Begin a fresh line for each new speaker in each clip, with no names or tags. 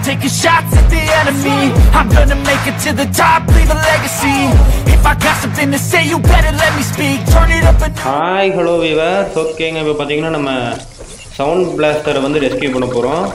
taking shots at the enemy. I'm gonna make it to the top, leave a legacy. If I got something to say, you better let me speak. Turn it up and
hi hello viewers ஓகேங்க இப்போ பார்த்தீங்கன்னா நம்ம sound பிளாஸ்டரை வந்து rescue பண்ண போகிறோம்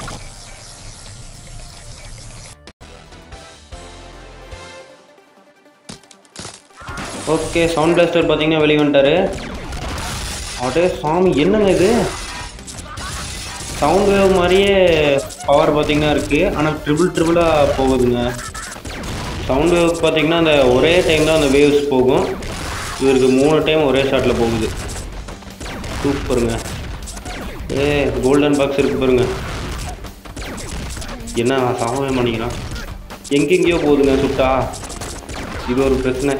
okay sound plaster பார்த்தீங்கன்னா வெளியே வந்துட்டாரு அடே சாமி என்னங்க இது சவுண்ட் வேவ் மாதிரியே பவர் பார்த்தீங்கன்னா இருக்குது ஆனால் ட்ரிபிள் ட்ரிபிளாக போகுதுங்க சவுண்ட் வேவ் பார்த்தீங்கன்னா அந்த ஒரே டைம் தான் அந்த வேவ்ஸ் போகும் இவருக்கு மூணு டைம் ஒரே ஷாட்டில் போகுது சூப்பருங்க ஏ கோல்டன் பாக்ஸ் இருக்கு பாருங்க என்ன சாகவே பண்ணிக்கிறான் எங்கெங்கேயோ போகுதுங்க சுட்டா இது ஒரு பிரச்சனை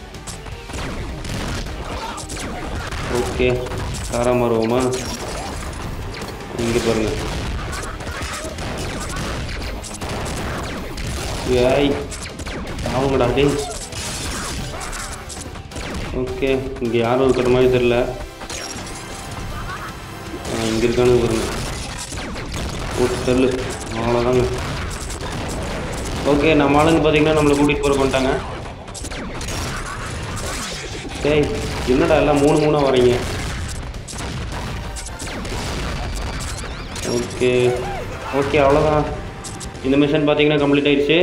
ஓகே தாராம வருவோமா இங்கே பாருங்க ஏய் ஆகுங்கடா டேய் ஓகே இங்கே யாரும் இருக்கிற மாதிரி தெரில இங்கே இருக்கானு பாருங்க ஓட்டு தெரியல அவ்வளோதாங்க ஓகே நம்ம ஆளுங்க பார்த்தீங்கன்னா நம்மளை கூட்டிகிட்டு போகிற பண்ணிட்டாங்க டேய் என்னடா எல்லாம் மூணு மூணாக வரீங்க ஓகே ஓகே அவ்வளோதான் இந்த மிஷன் பார்த்தீங்கன்னா கம்ப்ளீட் ஆயிடுச்சு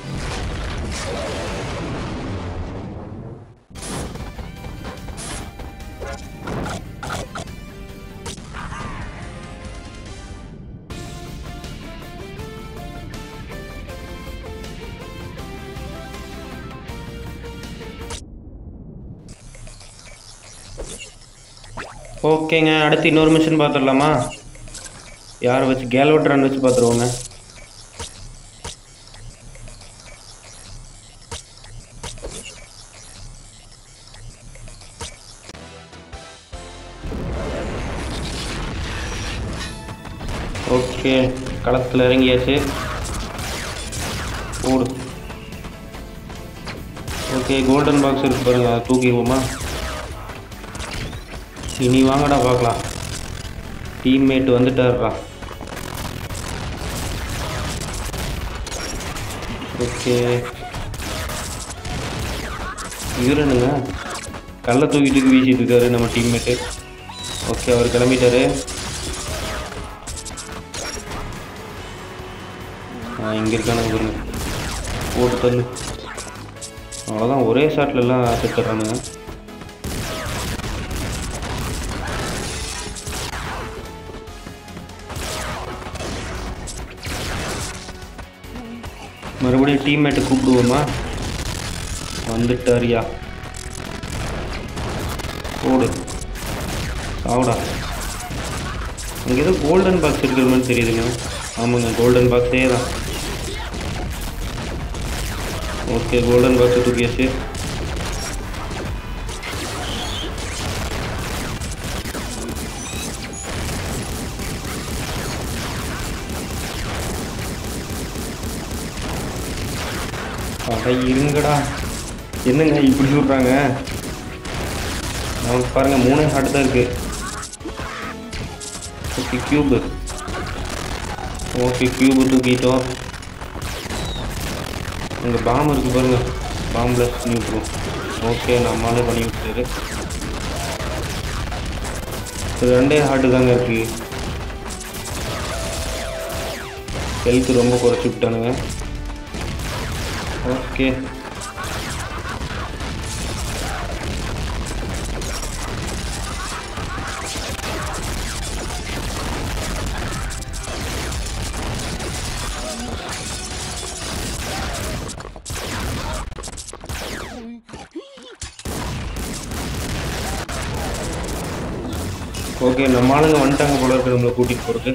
ஓகேங்க அடுத்து இன்னொரு மிஷன் பார்த்துடலாமா யாரை வச்சு கேல்வட் ரன் வச்சு பார்த்துருவோங்க ஓகே களத்தில் இறங்கியாச்சு ஓடு ஓகே கோல்டன் பாக்ஸ் இருக்கு பாருங்க அதை தூக்கிடுவோமா இனி வாங்கடா பார்க்கலாம் டீம்மேட் வந்துட்டாருடா ஓகே இவர் என்னங்க கல்லை தூக்கிட்டு வீசிட்டு இருக்காரு நம்ம டீம்மேட்டு ஓகே அவர் கிளம்பிட்டாரு ஆ இங்கே இருக்கானுங்க பாருங்க போட்டு தள்ளு அவ்வளோதான் ஒரே ஷாட்ல எல்லாம் செத்துடுறானுங்க மறுபடியும் டீம்மேட்டை கூப்பிடுவோமா வந்துட்டாரியா ஓடு சாவுடா அங்கே ஏதோ கோல்டன் பாக்ஸ் இருக்கிற மாதிரி தெரியுதுங்க ஆமாங்க கோல்டன் பாக்ஸே தான் ஓகே கோல்டன் பாக்ஸ் தூக்கியாச்சு அட இருங்கடா என்னங்க இப்படி சொல்கிறாங்க நமக்கு பாருங்க மூணே ஹார்ட் தான் இருக்கு ஓகே கியூபு ஓகே கியூபு தூக்கிட்டோம் அங்கே பாம் இருக்கு பாருங்க பாம்பில் பண்ணி விட்ருவோம் ஓகே நம்மளாலே பண்ணி விட்டுரு இது ரெண்டே ஹார்ட்டு தாங்க இருக்கு ஹெல்த் ரொம்ப குறைச்சி விட்டானுங்க ஓகே ஓகே நம்ம ஆளுங்க வந்துட்டாங்க போல இருக்கு நம்மளை கூட்டிகிட்டு போகிறது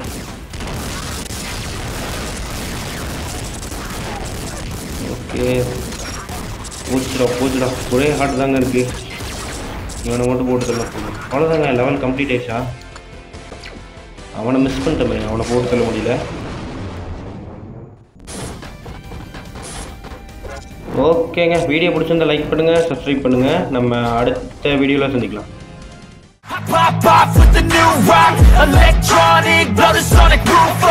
ஓகே போச்சுடா போச்சுடா ஒரே ஹார்ட் தாங்க இருக்கு இவனை மட்டும் போட்டு தள்ள போதும் அவ்வளோதாங்க லெவல் கம்ப்ளீட் ஆயிடுச்சா அவனை மிஸ் பண்ணிட்டோமே அவனை போட்டு தள்ள முடியல ஓகேங்க வீடியோ பிடிச்சிருந்தா லைக் பண்ணுங்க சப்ஸ்கிரைப் பண்ணுங்க நம்ம அடுத்த வீடியோவில் சந்திக்கலாம்
Pop off with the new rock, electronic, blow the sonic roof